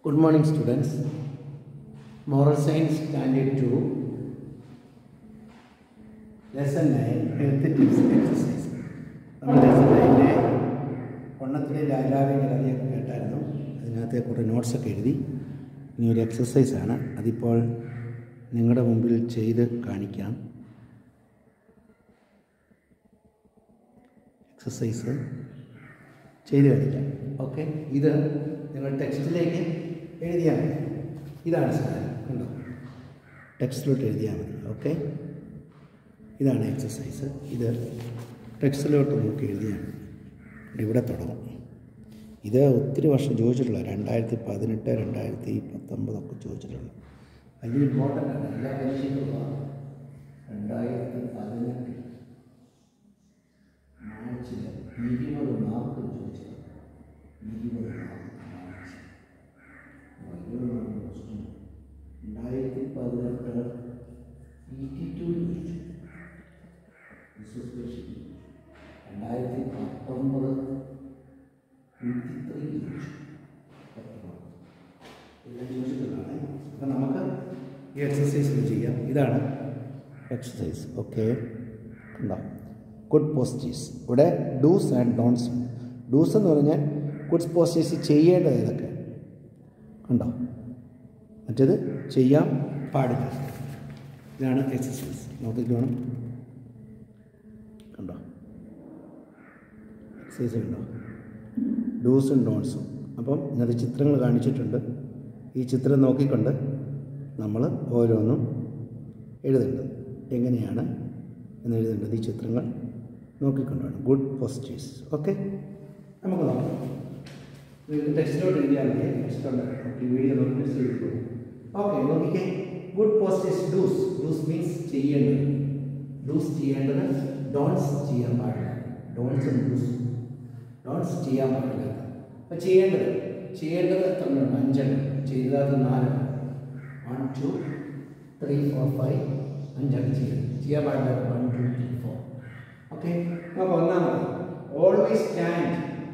Good morning, students. Moral Science Standard 2, Lesson 9, Health Tips Exercise. നമ്മൾ lesson നയൻ്റെ ഒണ്ണത്തിലെ ലാലാവിൻ്റെ കഥയൊക്കെ കേട്ടായിരുന്നു അതിനകത്ത് കുറേ നോട്ട്സൊക്കെ എഴുതി ഇനി ഒരു എക്സസൈസാണ് അതിപ്പോൾ നിങ്ങളുടെ മുമ്പിൽ ചെയ്ത് കാണിക്കാം എക്സസൈസ് ചെയ്ത് കാണിക്കാം ഓക്കെ ഇത് നിങ്ങൾ ടെക്സ്റ്റിലേക്ക് എഴുതിയാൽ മതി ഇതാണ് സാധനം കണ്ടോ ടെക്സ്റ്റിലോട്ട് എഴുതിയാൽ മതി ഓക്കെ ഇതാണ് എക്സസൈസ് ഇത് ടെക്സ്റ്റിലോട്ട് നോക്കി എഴുതിയാൽ മതി ഇവിടെ തുടങ്ങും ഇത് ഒത്തിരി വർഷം ചോദിച്ചിട്ടുള്ള രണ്ടായിരത്തി പതിനെട്ട് രണ്ടായിരത്തി പത്തൊമ്പതൊക്കെ ചോദിച്ചിട്ടുള്ള വലിയ ഇമ്പോർട്ടൻ്റ് ആണ് എല്ലാ പരീക്ഷയ്ക്കുള്ള രണ്ടായിരത്തി പതിനെട്ട് മാർച്ചിൽ ഇരുപത് മാർക്ക് ചോദിച്ചത് ഇരുപത് മാർക്ക് മാർച്ച് ഇരുപത് മാർക്ക് ക്വസ്റ്റ്യൻ രണ്ടായിരത്തി പതിനെട്ട് ഇറ്റി ടു ചോദിച്ചു വിശ്വസ്പേഷൻ രണ്ടായിരത്തി പത്തൊമ്പത് ട്വൻറ്റി ത്രീ ചോദിച്ചു പത്ത് മാർക്ക് എല്ലാം ചോദിച്ചിട്ടുള്ളതാണ് അപ്പം നമുക്ക് ഈ എക്സസൈസ് ചെയ്യാം ഇതാണ് എക്സസൈസ് ഓക്കെ ഉണ്ടോ ഗുഡ് പോസ്റ്റീസ് ഇവിടെ ഡൂസ് ആൻഡ് ഡോൺസ് ഡൂസ് എന്ന് പറഞ്ഞാൽ ഗുഡ് പോസ്റ്റീസ് ചെയ്യേണ്ടത് ഇതൊക്കെ കണ്ടോ മറ്റേത് ചെയ്യാൻ പാടില്ല ഇതാണ് എക്സസൈസ് നോക്കിയിട്ട് വേണം കണ്ടോ എക്സസൈസ് കണ്ടോ ഡൂസും ഡോൺസും അപ്പം ഇങ്ങനത്തെ ചിത്രങ്ങൾ കാണിച്ചിട്ടുണ്ട് ഈ ചിത്രം നോക്കിക്കൊണ്ട് നമ്മൾ ഓരോന്നും എഴുതേണ്ടത് എങ്ങനെയാണ് എന്ന് എഴുതേണ്ടത് ഈ ചിത്രങ്ങൾ നോക്കിക്കൊണ്ടാണ് ഗുഡ് പോസ്റ്റേഴ്സ് ഓക്കെ നമുക്ക് നോക്കാം ടെക്സ്റ്റിലോട്ട് എഴുതിയാൽ മതി ടെക്സ്റ്റുണ്ട് ഈ വീഡിയോ നോക്കി ടെക്സ്റ്റ് എഴുതിക്കോ ഓക്കെ നോക്കിക്കേ good postures dos dos means ചെയ്യേണ്ടത് ഡൂസ് ചെയ്യേണ്ടത് ഡോൺസ് ചെയ്യാൻ പാടില്ല ഡോൺസ് ഡൂസ് ഡോൺസ് ചെയ്യാൻ പാടില്ല അപ്പോൾ ചെയ്യേണ്ടത് ചെയ്യേണ്ടത് എത്രയാണ് അഞ്ചെണ്ണം ചെയ്തത് നാലെണ്ണം one two three four five അഞ്ചാണ് ചെയ്യുന്നത് ചെയ്യാൻ പാടില്ല one two three four okay നമുക്ക് ഒന്നാമത് ഓൾവേസ് സ്റ്റാൻഡ്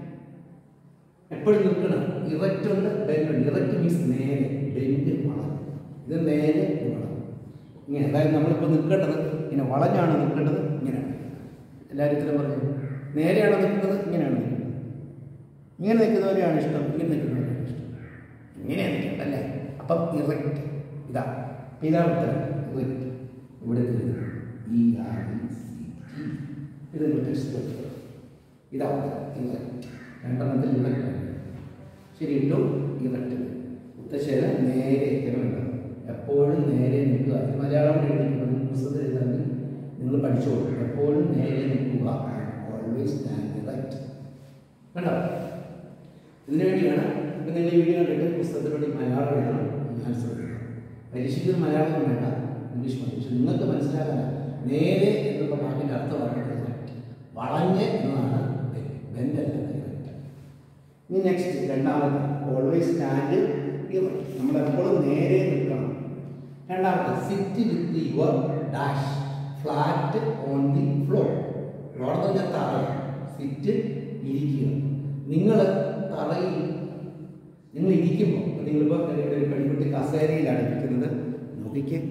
എപ്പോഴും നിൽക്കണം ഇറക്റ്റ് ഉണ്ട് ബെൻഡ് ഉണ്ട് ഇറക്റ്റ് മീൻസ് നേരെ ബെൻഡ് വളഞ്ഞ് ഇത് നേരെ ഇത് വളഞ്ഞ് ഇങ്ങനെ അതായത് നമ്മളിപ്പോൾ നിൽക്കേണ്ടത് ഇങ്ങനെ വളഞ്ഞാണ് നിൽക്കേണ്ടത് ഇങ്ങനെയാണ് എല്ലാവരും ഇത്രയും പറഞ്ഞു നേരെയാണോ നിൽക്കുന്നത് ഇങ്ങനെയാണ് നിൽക്കുന്നത് ഇങ്ങനെ നിൽക്കുന്നവരെയാണ് ഇഷ്ടം ഇങ്ങനെ നിൽക്കുന്നവരെയാണ് ഇഷ്ടം ഇങ്ങനെയാണ് നിൽക്കുന്നത് അല്ലേ അപ്പം ഇറക്റ്റ് ഇതാ അപ്പം ഇതാണ് ഉത്തരം ഇറക്റ്റ് ഇവിടെ നിൽക്കുന്നത് E R E C T ഇത് ടെക്സ്റ്റ് ഇതാ ഉത്തരം ഇറക്റ്റ് രണ്ടെണ്ണത്തിൽ ഇറക്റ്റ് ശരി ഇട്ടു ഇറക്റ്റ് ഉത്തശേരം നേരെ ഇറങ്ങുക എപ്പോഴും നേരെ നിൽക്കുക ഇത് മലയാളം എഴുതിക്കുന്നത് പുസ്തകത്തിൽ എഴുതാമെങ്കിൽ നിങ്ങൾ പഠിച്ചോളൂ എപ്പോഴും നേരെ നിൽക്കുക ഓൾവേസ് സ്റ്റാൻഡ് ഇറക്റ്റ് കണ്ടോ ഇതിനു വേണ്ടിയാണ് ഇപ്പം നിങ്ങൾ ഈ വീഡിയോ കണ്ടിട്ട് പുസ്തകത്തിലൂടെ മലയാളം എഴുതണം ഞാൻ ശ്രദ്ധിക്കണം പരീക്ഷയ്ക്ക് മലയാളം വേണ്ട ഇംഗ്ലീഷ് മതി പക്ഷെ നിങ്ങൾക്ക് മനസ്സിലാകാൻ നേരെ എന്നുള്ള വാക്കിൻ്റെ അർത്ഥമാണ് ഇറക്റ്റ് വളഞ്ഞ് എന്നതാണ് ബെൻഡല്ല ഇറക്റ്റ് ഇനി നെക്സ്റ്റ് രണ്ടാമത്തെ ഓൾവേസ് സ്റ്റാൻഡ് ഇറക്റ്റ് നമ്മളെപ്പോഴും നേരെ നിൽക്കണം രണ്ടാമത്തെ sit with your dash flat on the floor floor എന്ന് പറഞ്ഞാൽ തറ സിറ്റ് ഇരിക്കുക നിങ്ങൾ തറയിൽ നിങ്ങൾ ഇരിക്കുമ്പോൾ നിങ്ങളിപ്പോൾ ഇവിടെ ഒരു പെൺകുട്ടി കസേരയിലാണ് ഇരിക്കുന്നത് നോക്കിക്കേ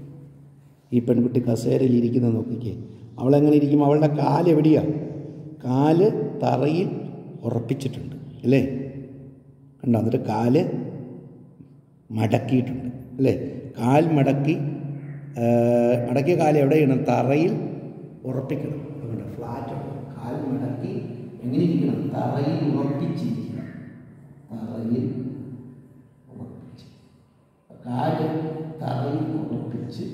ഈ പെൺകുട്ടി കസേരയിൽ ഇരിക്കുന്നത് നോക്കിക്കേ അവളെങ്ങനെ ഇരിക്കുമ്പോൾ അവളുടെ കാല് എവിടെയാണ് കാല് തറയിൽ ഉറപ്പിച്ചിട്ടുണ്ട് അല്ലേ കണ്ടോ എന്നിട്ട് കാല് മടക്കിയിട്ടുണ്ട് അല്ലേ കാൽ മടക്കി മടക്കിയ കാല് എവിടെ ചെയ്യണം തറയിൽ ഉറപ്പിക്കണം അതുകൊണ്ട് ഫ്ലാറ്റ് കാൽ മടക്കി എങ്ങനെ ഇരിക്കണം തറയിൽ ഉറപ്പിച്ചിരിക്കണം തറയിൽ ഉറപ്പിച്ച് കാല് തറയിൽ ഉറപ്പിച്ച്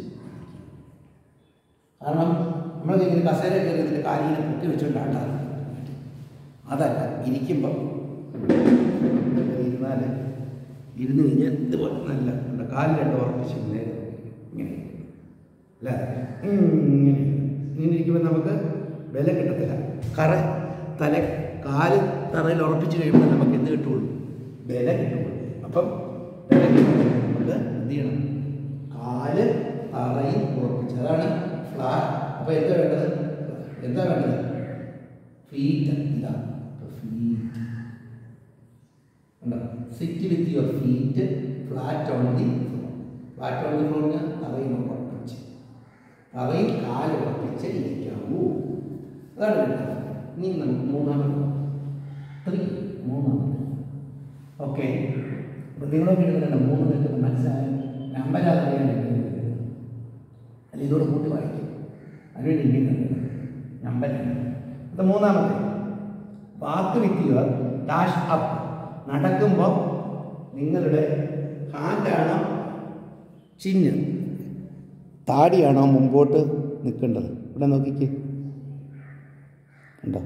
കാരണം നമ്മൾ ഇങ്ങനെ കസേര കയറിയതിൻ്റെ കാലിങ്ങനെ പൊക്കി വെച്ചുകൊണ്ടാണ് അതല്ല ഇരിക്കുമ്പോൾ ഇരുന്നാൽ ഇരുന്ന് കഴിഞ്ഞാൽ ഇതുപോലെ നല്ല നമ്മുടെ കാലിൽ രണ്ട് ഉറപ്പിച്ച് നേരെ ഇങ്ങനെ അല്ലേ ഇങ്ങനെ ഇങ്ങനെ ഇരിക്കുമ്പോൾ നമുക്ക് ബലം കിട്ടത്തില്ല കറ തല കാല് തറയിൽ ഉറപ്പിച്ച് കഴിയുമ്പോൾ നമുക്ക് എന്ത് കിട്ടുള്ളൂ ബലം കിട്ടുള്ളൂ അപ്പം ബലം കിട്ടുമ്പോൾ നമുക്ക് എന്ത് ചെയ്യണം കാല് തറയിൽ ഉറപ്പിച്ച് അതാണ് ഫ്ലാറ്റ് അപ്പോൾ എന്താ വേണ്ടത് എന്താ വേണ്ടത് ഫീറ്റ് ഇതാണ് feet sit with your feet flat on the flat on the floor തറയിൽ ഉറപ്പിച്ച് തറയിൽ കാല് ഉറപ്പിച്ച് ഇരിക്കാവൂ അതാണ് രണ്ടാമത് ഇനി നമുക്ക് മൂന്നാമത് ത്രീ മൂന്നാമത് ഓക്കെ അപ്പോൾ നിങ്ങളൊക്കെ എഴുതേണ്ട മൂന്ന് തെറ്റ് മനസ്സിലായ നമ്പർ അറിയാൻ അല്ല ഇതോട് കൂട്ടി വായിക്കും അതിനുവേണ്ടി ഇങ്ങനെ നമ്പർ അത് മൂന്നാമത്തെ വാക്ക് വിത്തിയവർ ഡാഷ് അപ്പ് നടക്കുമ്പോൾ നിങ്ങളുടെ ഹാൻഡാണോ ചിഹ്നം താടിയാണോ മുമ്പോട്ട് നിൽക്കേണ്ടത് ഇവിടെ നോക്കിക്കേ ഉണ്ടോ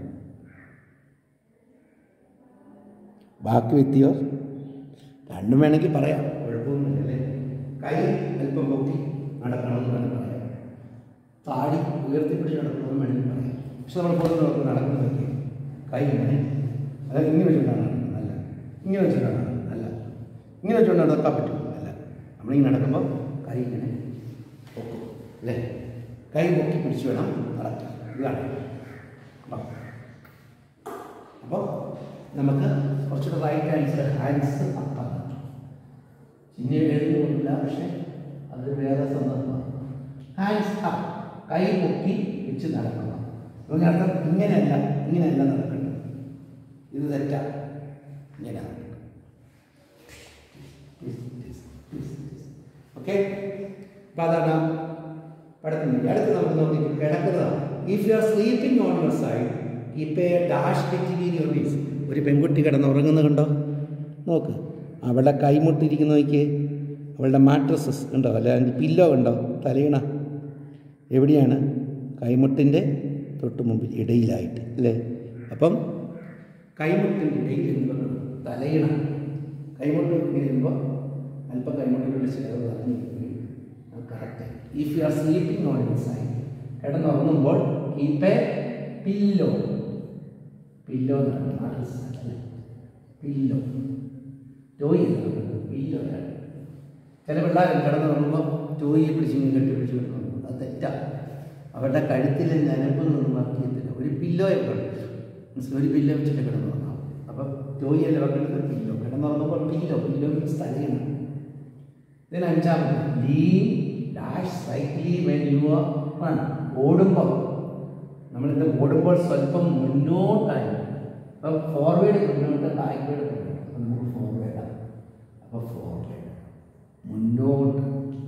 ബാക്കി വ്യക്തിയോ രണ്ടും വേണമെങ്കിൽ പറയാം കുഴപ്പമൊന്നുമില്ല അല്ലേ കൈ അല്പം പൊക്കി നടക്കണമെന്ന് വേണം പറയാം താടി ഉയർത്തിപ്പിടിച്ച് നടക്കണമെന്ന് വേണമെങ്കിൽ പറയാം പക്ഷെ നമ്മൾ പൊതുവെ നടക്കുന്നതൊക്കെ കൈ ഇങ്ങനെ അതായത് ഇങ്ങനെ വെച്ചിട്ടാണ് നടക്കുന്നത് അല്ല ഇങ്ങനെ വെച്ചിട്ടാണ് നടക്കുന്നത് അല്ല ഇങ്ങനെ വെച്ചുകൊണ്ട് നടക്കാൻ പറ്റും അല്ല നമ്മളിങ്ങനെ നടക്കുമ്പോൾ കൈ ഇങ്ങനെ പൊക്കും അല്ലേ കൈ പൊക്കി പിടിച്ച് വേണം നടക്കാൻ ഇതാണ് അപ്പം അപ്പോൾ നമുക്ക് കുറച്ചുകൂടെ റൈറ്റ് ആൻസർ ഹാൻഡ്സ് അപ്പാണ് ചിഹ്നം എഴുതുന്നില്ല പക്ഷേ അത് വേറെ സന്ദർഭമാണ് ഹാൻഡ്സ് അപ്പ് കൈ പൊക്കി വെച്ച് നടക്കണം എന്ന് അർത്ഥം ഇങ്ങനെയല്ല ഇങ്ങനെയല്ല നടക്കേണ്ടത് ഇത് തെറ്റാ ഇങ്ങനെ ഓക്കെ അപ്പം അതാണ് പഠിക്കുന്നത് അടുത്ത് നമുക്ക് നോക്കി കിടക്കുന്നതാണ് if you are sleeping on your side keep a dash between your knees ഒരു പെൺകുട്ടി കിടന്ന് ഉറങ്ങുന്നത് കണ്ടോ നോക്ക് അവളുടെ കൈമുട്ടിരിക്കുന്ന നോക്കിയേ അവളുടെ മാട്രസസ് ഉണ്ടോ അല്ലെങ്കിൽ പില്ലോ ഉണ്ടോ തലയിണ എവിടെയാണ് കൈമുട്ടിൻ്റെ തൊട്ട് മുമ്പിൽ ഇടയിലായിട്ട് അല്ലേ അപ്പം കൈമുട്ടിൻ്റെ ഇടയിൽ എന്ന് പറയുന്നത് തലയിണ കൈമുട്ട് ഇങ്ങനെ വരുമ്പോൾ അല്പം കൈമുട്ടിലുള്ള ചേർന്ന് അത് correct if you are sleeping on your side കിടന്നുറങ്ങുമ്പോൾ കീപ്പ് എ പില്ലോ പില്ലോ എന്നാണ് പില്ലോ ടോയ് പില്ലോ ചില പിള്ളേർ കിടന്നുറങ്ങുമ്പോൾ ടോയി പിടിച്ച് ഇങ്ങനെ കെട്ടി പിടിച്ച് കിടക്കുന്നു അത് തെറ്റാ അവരുടെ കഴുത്തിൽ നനപ്പൊന്നും വർക്ക് ചെയ്യത്തില്ല ഒരു പില്ലോ മീൻസ് ഒരു പില്ലോ വെച്ചിട്ട് കിടന്നുറങ്ങാം അപ്പം ടോയി അല്ല വെക്കേണ്ടത് പില്ലോ കിടന്നുറങ്ങുമ്പോൾ പില്ലോ പില്ലോ മീൻസ് തലയാണ് ഇതിന് അഞ്ചാമത് lean dash slightly when you are ഓടുമ്പോൾ നമ്മളിത് ഓടുമ്പോൾ സ്വല്പം മുന്നോട്ടായി അപ്പം ഫോർവേഡ് മുന്നോട്ട് ബാക്ക്വേഡ് അപ്പം നമുക്ക് ഫോർവേഡാണ് അപ്പോൾ ഫോർവേഡ് മുന്നോട്ട്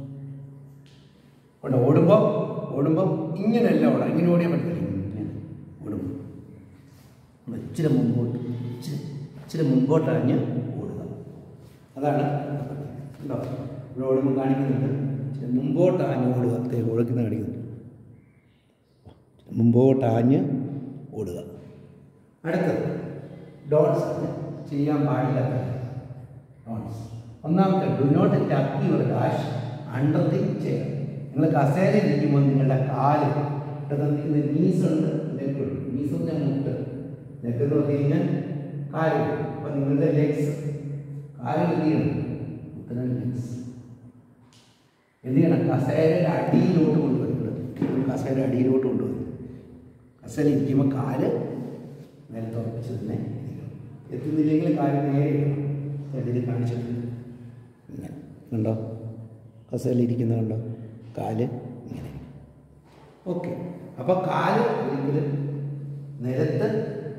കൊണ്ട് ഓടുമ്പോൾ ഓടുമ്പോൾ ഇങ്ങനെയല്ല ഓടാം ഇങ്ങനെ ഓടിയാൽ പറ്റില്ല ഇങ്ങനെ ഓടുമ്പോൾ നമ്മൾ ഇച്ചിരി മുമ്പോട്ട് ഇച്ചിരി ഇച്ചിരി മുമ്പോട്ടറിഞ്ഞ് ഓടുക അതാണ് ഉണ്ടോ ഇവിടെ ഓടുമ്പോൾ കാണിക്കുന്നുണ്ട് ഇച്ചിരി മുമ്പോട്ടാഞ്ഞ് ഓടുക തേ ഓടിക്കുന്ന കാണിക്കുന്നുണ്ട് മുമ്പോട്ടാഞ്ഞ് ഓടുക അടുത്തത് ഡോട്ട്സ് ചെയ്യാൻ പാടില്ലാത്ത ഡോട്ട്സ് ഒന്നാമത്തെ do not tuck your dash under the chair നിങ്ങൾ കസേരയിൽ ഇരിക്കുമ്പോൾ നിങ്ങളുടെ കാല് ഇവിടെ നീസ് ഉണ്ട് ലെഗ് ഉണ്ട് നീസ് ഉണ്ട് മുട്ട് ലെഗ് എന്ന് പറഞ്ഞു കഴിഞ്ഞാൽ കാല് അപ്പം നിങ്ങളുടെ ലെഗ്സ് കാല് എന്ത് ചെയ്യണം ഉത്തരം ലെഗ്സ് എന്ത് ചെയ്യണം കസേരയുടെ അടിയിലോട്ട് കൊണ്ടുവരുന്നത് കസേര അടിയിലോട്ട് കൊണ്ടുവരും കസേര ഇരിക്കുമ്പോൾ കാല് നേരത്തെ ഉറപ്പിച്ച് തന്നെ ഇരിക്കണം എത്തുന്നില്ലെങ്കിൽ കാല് നേരെ ഇതിൽ കാണിച്ചിട്ടുണ്ട് ഇങ്ങനെ കണ്ടോ കസേരയിൽ ഇരിക്കുന്ന കണ്ടോ കാല് ഇങ്ങനെ ഓക്കെ അപ്പോൾ കാല് ഒരിക്കലും നിലത്ത്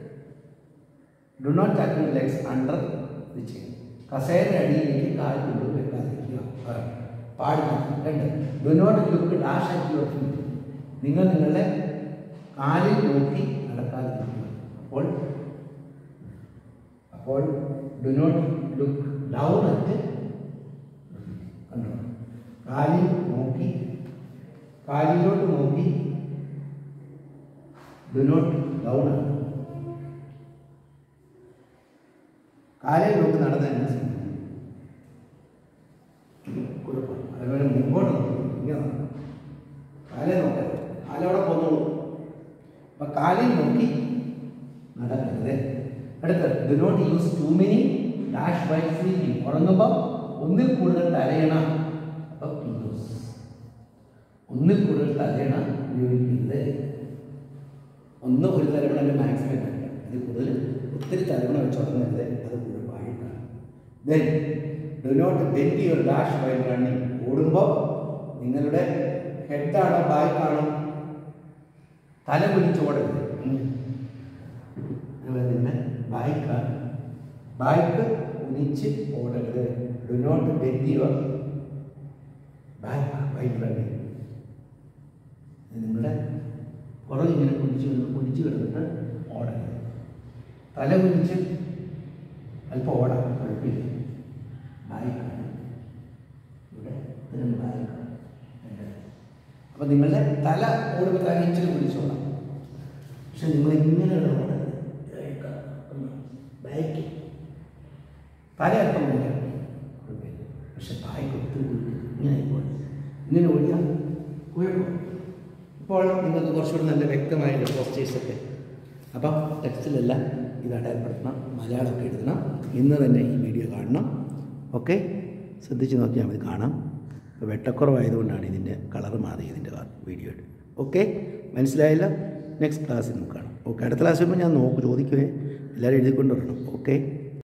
do not touch legs under ഇത് ചെയ്യും കസേര അടിയിലേക്ക് കാല് കൊണ്ട് വെക്കാതിരിക്കുക ആ, പാടില്ല രണ്ട് do not look dash at your feet നിങ്ങൾ നിങ്ങളുടെ കാലിൽ നോക്കി നടക്കാതിരിക്കുക അപ്പോൾ അപ്പോൾ do not look down at കണ്ടോ കാലിൽ നോക്കി കാലിലോട്ട് നോക്കി ഡു നോട്ട് ഡൗൺ ആണ് കാലിൽ നോക്കി നടന്നതന്നെ കുഴപ്പമില്ല അതുപോലെ മുമ്പോട്ട് നോക്കി ഇങ്ങനെ നോക്കണം. കാലേ നോക്കരുത് കാലവിടെ പോന്നോളൂ അപ്പൊ കാലിൽ നോക്കി നടക്കരുത് അടുത്ത do not use too many dash by sleeping ഉറങ്ങുമ്പോൾ ഒന്നിൽ കൂടുതൽ തലയണ അപ്പൊ പില്ലോസ് ഒന്നിൽ കൂടുതൽ തലയണ ഉപയോഗിക്കരുത് ഒന്ന് ഒരു തലമുണ മാക്സിമം കഴിക്കാം അതിൽ കൂടുതൽ ഒത്തിരി തലമുണ വെച്ച് ഉറങ്ങരുത് അത് കുഴപ്പമായിട്ടാണ് then do not bend your dash while running ഓടുമ്പോൾ നിങ്ങളുടെ ഹെഡാണോ ബാക്കാണോ തല കുനിച്ച് ഓടരുത് അതുപോലെ തന്നെ ബായ്ക്കാണ് ബായ്ക്ക് കുനിച്ച് ഓടരുത് do not bend your back while running നിങ്ങളുടെ പുറകെ ഇങ്ങനെ കുനിച്ച് കിടന്ന് കുനിച്ച് കിടന്നിട്ട് ഓടരുത് തല കുനിച്ച് അല്പം ഓടാം കുഴപ്പമില്ല ബായ്ക്കാണ് ഇവിടെ ഇതിനും ബായ്ക്കാണ് അപ്പം നിങ്ങളുടെ തല ഓടുമ്പോൾ തല ഇച്ചിരി കുനിച്ചോളാം പക്ഷെ നിങ്ങൾ ഇങ്ങനെ ഓടരുത് ബായ്ക്ക് തല അല്പം കുനിക്കാം കുഴപ്പമില്ല പക്ഷെ ബായ്ക്ക് ഒത്തിരി കുനിക്കരുത് ഇങ്ങനെ ആയിക്കോട്ടെ ഇങ്ങനെ ഓടിയാൽ കുഴപ്പം ഇപ്പോൾ നിങ്ങൾക്ക് കുറച്ചുകൂടി നല്ല വ്യക്തമായിട്ട് പോസ്റ്റേഴ്സൊക്കെ അപ്പം ടെക്സ്റ്റിലെല്ലാം ഇത് അടയാളപ്പെടുത്തണം മലയാളമൊക്കെ എഴുതണം ഇന്ന് തന്നെ ഈ വീഡിയോ കാണണം ഓക്കെ ശ്രദ്ധിച്ച് നോക്കിയാൽ മതി കാണാം ഇപ്പോൾ വെട്ടക്കുറവായതുകൊണ്ടാണ് ഇതിൻ്റെ കളർ മാറി ഇതിൻ്റെ വീഡിയോ ഓക്കെ മനസ്സിലായല്ലോ നെക്സ്റ്റ് ക്ലാസ്സിൽ നമുക്ക് കാണാം ഓക്കെ അടുത്ത ക്ലാസ് വരുമ്പോൾ ഞാൻ നോക്കും ചോദിക്കുവേ എല്ലാവരും എഴുതിക്കൊണ്ട് വരണം ഓക്കെ